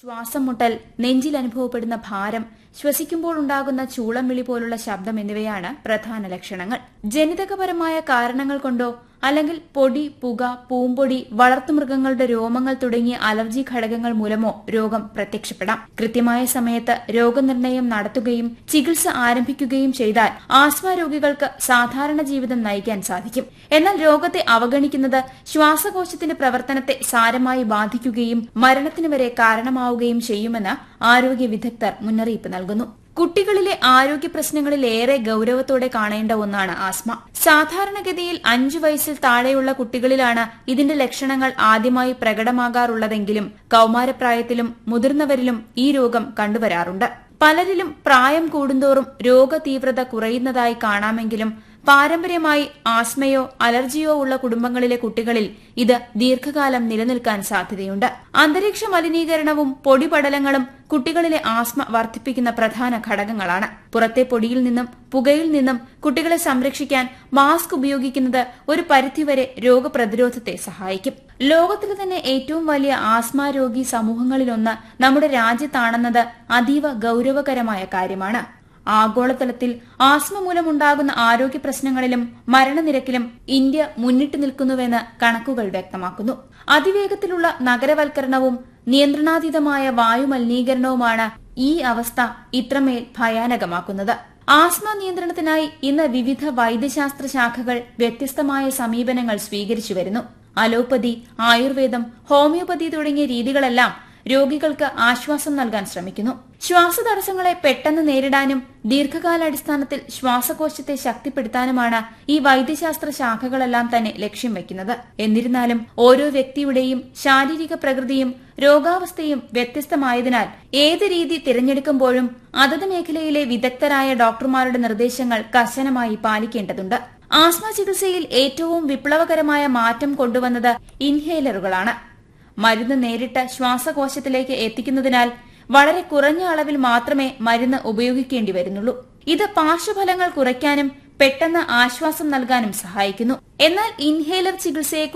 ശ്വാസം മുട്ടൽ നെഞ്ചിൽ അനുഭവപ്പെടുന്ന ഭാരം ശ്വസിക്കുമ്പോൾ ഉണ്ടാകുന്ന ചൂളം വിളി പോലുള്ള ശബ്ദം എന്നിവയാണ് പ്രധാന ലക്ഷണങ്ങൾ ജനിതകപരമായ കാരണങ്ങൾ കൊണ്ടോ അല്ലെങ്കിൽ പൊടി പുക പൂമ്പൊടി വളർത്തുമൃഗങ്ങളുടെ രോമങ്ങൾ തുടങ്ങിയ അലർജി ഘടകങ്ങൾ മൂലമോ രോഗം പ്രത്യക്ഷപ്പെടാം കൃത്യമായ സമയത്ത് രോഗനിർണയം നടത്തുകയും ചികിത്സ ആരംഭിക്കുകയും ചെയ്താൽ ആസ്മ രോഗികൾക്ക് സാധാരണ ജീവിതം നയിക്കാൻ സാധിക്കും എന്നാൽ രോഗത്തെ അവഗണിക്കുന്നത് ശ്വാസകോശത്തിന്റെ പ്രവർത്തനത്തെ സാരമായി ബാധിക്കുകയും മരണത്തിന് വരെ കാരണമാവുകയും ചെയ്യുമെന്ന് ആരോഗ്യ വിദഗ്ധർ മുന്നറിയിപ്പ് നൽകുന്നു കുട്ടികളിലെ ആരോഗ്യ പ്രശ്നങ്ങളിൽ ഏറെ ഗൌരവത്തോടെ കാണേണ്ട ഒന്നാണ് ആസ്മ സാധാരണഗതിയിൽ അഞ്ചു വയസ്സിൽ താഴെയുള്ള കുട്ടികളിലാണ് ഇതിന്റെ ലക്ഷണങ്ങൾ ആദ്യമായി പ്രകടമാകാറുള്ളതെങ്കിലും കൌമാരപ്രായത്തിലും മുതിർന്നവരിലും ഈ രോഗം കണ്ടുവരാറുണ്ട് പലരിലും പ്രായം കൂടുന്തോറും രോഗതീവ്രത കുറയുന്നതായി കാണാമെങ്കിലും പാരമ്പര്യമായി ആസ്മയോ അലർജിയോ ഉള്ള കുടുംബങ്ങളിലെ കുട്ടികളിൽ ഇത് ദീർഘകാലം നിലനിൽക്കാൻ സാധ്യതയുണ്ട് അന്തരീക്ഷ മലിനീകരണവും പൊടിപടലങ്ങളും കുട്ടികളിലെ ആസ്മ വർദ്ധിപ്പിക്കുന്ന പ്രധാന ഘടകങ്ങളാണ് പുറത്തെ പൊടിയിൽ നിന്നും പുകയിൽ നിന്നും കുട്ടികളെ സംരക്ഷിക്കാൻ മാസ്ക് ഉപയോഗിക്കുന്നത് ഒരു പരിധിവരെ രോഗപ്രതിരോധത്തെ സഹായിക്കും ലോകത്തിലെ തന്നെ ഏറ്റവും വലിയ ആസ്മ രോഗി സമൂഹങ്ങളിലൊന്ന് നമ്മുടെ രാജ്യത്താണെന്നത് അതീവ ഗൌരവകരമായ കാര്യമാണ് ആഗോളതലത്തിൽ ആസ്മ മൂലമുണ്ടാകുന്ന ആരോഗ്യ പ്രശ്നങ്ങളിലും മരണനിരക്കിലും ഇന്ത്യ മുന്നിട്ട് നിൽക്കുന്നുവെന്ന് കണക്കുകൾ വ്യക്തമാക്കുന്നു അതിവേഗത്തിലുള്ള നഗരവൽക്കരണവും നിയന്ത്രണാതീതമായ വായുമലിനീകരണവുമാണ് ഈ അവസ്ഥ ഇത്രമേൽ ഭയാനകമാക്കുന്നത് ആസ്മ നിയന്ത്രണത്തിനായി ഇന്ന് വിവിധ വൈദ്യശാസ്ത്ര ശാഖകൾ വ്യത്യസ്തമായ സമീപനങ്ങൾ സ്വീകരിച്ചു വരുന്നു അലോപ്പതി ആയുർവേദം ഹോമിയോപ്പതി തുടങ്ങിയ രീതികളെല്ലാം രോഗികൾക്ക് ആശ്വാസം നൽകാൻ ശ്രമിക്കുന്നു ശ്വാസതടസ്സങ്ങളെ പെട്ടെന്ന് നേരിടാനും ദീർഘകാലാടിസ്ഥാനത്തിൽ ശ്വാസകോശത്തെ ശക്തിപ്പെടുത്താനുമാണ് ഈ വൈദ്യശാസ്ത്ര ശാഖകളെല്ലാം തന്നെ ലക്ഷ്യം വെക്കുന്നത് എന്നിരുന്നാലും ഓരോ വ്യക്തിയുടെയും ശാരീരിക പ്രകൃതിയും രോഗാവസ്ഥയും വ്യത്യസ്തമായതിനാൽ ഏത് രീതി തിരഞ്ഞെടുക്കുമ്പോഴും അതത് മേഖലയിലെ വിദഗ്ധരായ ഡോക്ടർമാരുടെ നിർദ്ദേശങ്ങൾ കർശനമായി പാലിക്കേണ്ടതുണ്ട് ആസ്മ ചികിത്സയിൽ ഏറ്റവും വിപ്ലവകരമായ മാറ്റം കൊണ്ടുവന്നത് ഇൻഹേലറുകളാണ് മരുന്ന് നേരിട്ട് ശ്വാസകോശത്തിലേക്ക് എത്തിക്കുന്നതിനാൽ വളരെ കുറഞ്ഞ അളവിൽ മാത്രമേ മരുന്ന് ഉപയോഗിക്കേണ്ടി വരുന്നുള്ളൂ ഇത് പാർശ്വഫലങ്ങൾ കുറയ്ക്കാനും പെട്ടെന്ന് ആശ്വാസം നൽകാനും സഹായിക്കുന്നു എന്നാൽ ഇൻഹേലർ ചികിത്സയെ